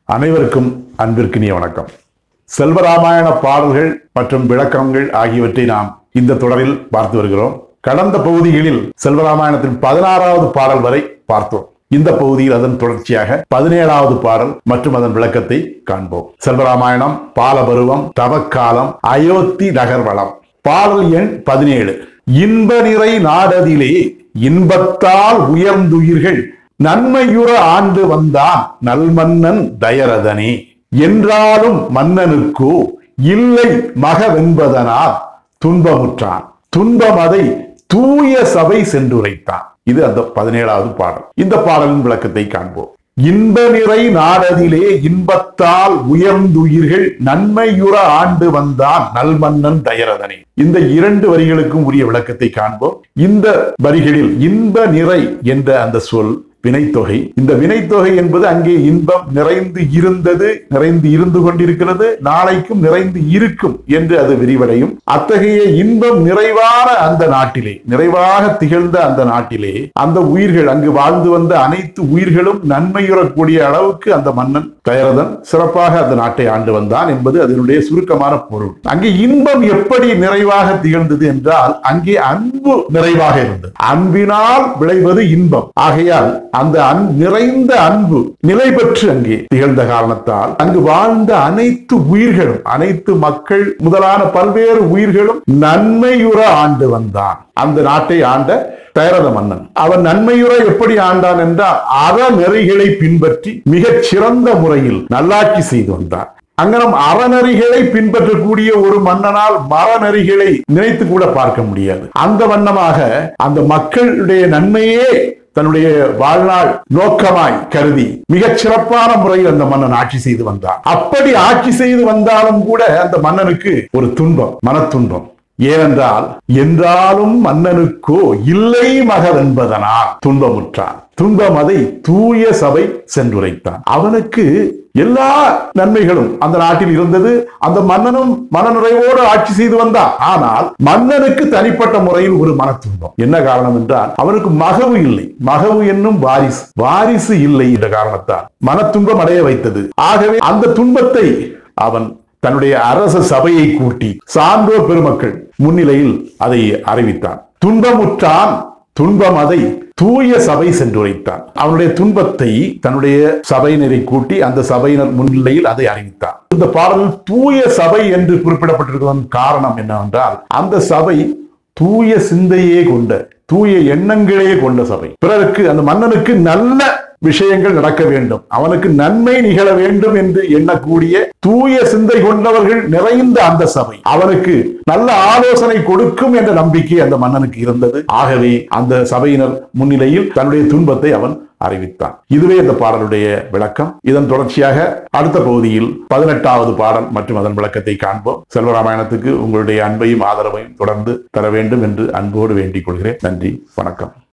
அனைவருக்கும் அன்பிற்கினிய வணக்கம் செல்வராமாயண பாடல்கள் மற்றும் விளக்கங்கள் ஆகியவற்றை நாம் இந்த தொடரில் பார்த்து வருகிறோம் கடந்த பகுதிகளில் செல்வராமாயணத்தின் பதினாறாவது பாடல் வரை பார்த்தோம் இந்த பகுதியில் அதன் தொடர்ச்சியாக பதினேழாவது பாடல் மற்றும் அதன் விளக்கத்தை காண்போம் செல்வராமாயணம் பாலபருவம் தவக்காலம் அயோத்தி நகர்வளம் பாடல் எண் பதினேழு இன்ப நிறை நாடதிலே இன்பத்தால் உயர்ந்துயிர்கள் நன்மையுற ஆண்டு வந்தான் நல்மன்னன் தயரதனே என்றாலும் மன்னனுக்கோ இல்லை மகவென்பதனால் துன்பமுற்றான் துன்பம் அதை தூய சபை சென்றுரைத்தான் இது அந்த பதினேழாவது பாடல் இந்த பாடலின் விளக்கத்தை காண்போம் இன்ப நிறை நாடதிலே இன்பத்தால் உயர்ந்துயிர்கள் நன்மையுற ஆண்டு வந்தான் நல்மன்னன் தயரதனே இந்த இரண்டு வரிகளுக்கும் உரிய விளக்கத்தை காண்போம் இந்த வரிகளில் இன்ப நிறை என்ற அந்த சொல் வினைத்தொகை இந்த வினைத்தொகை என்பது அங்கே இன்பம் நிறைந்து இருந்தது நிறைந்து இருந்து கொண்டிருக்கிறது நாளைக்கும் நிறைந்து இருக்கும் என்று அது விரிவடையும் அத்தகைய இன்பம் நிறைவான அந்த நாட்டிலே நிறைவாக திகழ்ந்த அந்த நாட்டிலே அந்த உயிர்கள் அங்கு வாழ்ந்து வந்த அனைத்து உயிர்களும் நன்மையுறக்கூடிய அளவுக்கு அந்த மன்னன் தயரதன் சிறப்பாக அந்த நாட்டை ஆண்டு வந்தான் என்பது அதனுடைய சுருக்கமான பொருள் அங்கே இன்பம் எப்படி நிறைவாக திகழ்ந்தது என்றால் அங்கே அன்பு நிறைவாக இருந்தது அன்பினால் விளைவது இன்பம் ஆகையால் அந்த அன் நிறைந்த அன்பு நிலை பெற்று அங்கே திகழ்ந்த காரணத்தால் அங்கு வாழ்ந்த அனைத்து உயிர்களும் அனைத்து மக்கள் முதலான பல்வேறு உயிர்களும் நன்மையுற ஆண்டு வந்தான் அந்த நாட்டை ஆண்ட தயரத மன்னன் அவன் நன்மையுற எப்படி ஆண்டான் என்றால் அறநெறிகளை பின்பற்றி மிகச் சிறந்த முறையில் நல்லாட்சி செய்து வந்தான் அங்கனம் அறநெறிகளை பின்பற்றக்கூடிய ஒரு மன்னனால் மரநெறிகளை நினைத்து கூட பார்க்க முடியாது அந்த வண்ணமாக அந்த மக்களுடைய நன்மையே தன்னுடைய வாழ்நாள் நோக்கமாய் கருதி மிகச் சிறப்பான முறையில் அந்த மன்னன் ஆட்சி செய்து வந்தான் அப்படி ஆட்சி செய்து வந்தாலும் கூட அந்த மன்னனுக்கு ஒரு துன்பம் மனத்துன்பம் ஏனென்றால் என்றாலும் மன்னனுக்கோ இல்லை மகள் என்பதனால் துன்பமுற்றான் துன்பம் அதை தூய சபை சென்றுரைத்தான் அவனுக்கு எல்லா நன்மைகளும் அந்த நாட்டில் இருந்தது அந்த மன்னனும் மனநிறைவோடு ஆட்சி செய்து வந்தான் ஆனால் மன்னனுக்கு தனிப்பட்ட முறையில் ஒரு மன துன்பம் என்ன காரணம் என்றால் அவனுக்கு மகவு இல்லை மகவு என்னும் வாரிசு வாரிசு இல்லை என்ற காரணத்தால் மன துன்பம் அடைய வைத்தது ஆகவே அந்த துன்பத்தை அவன் தன்னுடைய அரச சபையை கூட்டி சான்றோர் பெருமக்கள் முன்னிலையில் அதை அறிவித்தான் துன்பமுற்றான் துன்பம் அதை தூய சபை சென்றுரைத்தான் அவனுடைய துன்பத்தை தன்னுடைய சபையினரை கூட்டி அந்த சபையினர் முன்னிலையில் அதை அறிவித்தான் இந்த பாடலில் தூய சபை என்று குறிப்பிடப்பட்டிருப்பதன் காரணம் என்னவென்றால் அந்த சபை தூய சிந்தையே கொண்ட தூய எண்ணங்களே கொண்ட சபை பிறருக்கு அந்த மன்னனுக்கு நல்ல விஷயங்கள் நடக்க வேண்டும் அவனுக்கு நன்மை நிகழ வேண்டும் என்று எண்ணக்கூடிய தூய சிந்தை கொண்டவர்கள் நிறைந்த அந்த சபை அவனுக்கு நல்ல ஆலோசனை கொடுக்கும் என்ற நம்பிக்கை அந்த மன்னனுக்கு இருந்தது ஆகவே அந்த சபையினர் முன்னிலையில் தன்னுடைய துன்பத்தை அவன் அறிவித்தான் இதுவே இந்த பாடலுடைய விளக்கம் இதன் தொடர்ச்சியாக அடுத்த பகுதியில் பதினெட்டாவது பாடல் மற்றும் அதன் விளக்கத்தை காண்போம் செல்வராமாயணத்துக்கு உங்களுடைய அன்பையும் ஆதரவையும் தொடர்ந்து தர வேண்டும் என்று அன்போடு வேண்டிக் கொள்கிறேன் நன்றி வணக்கம்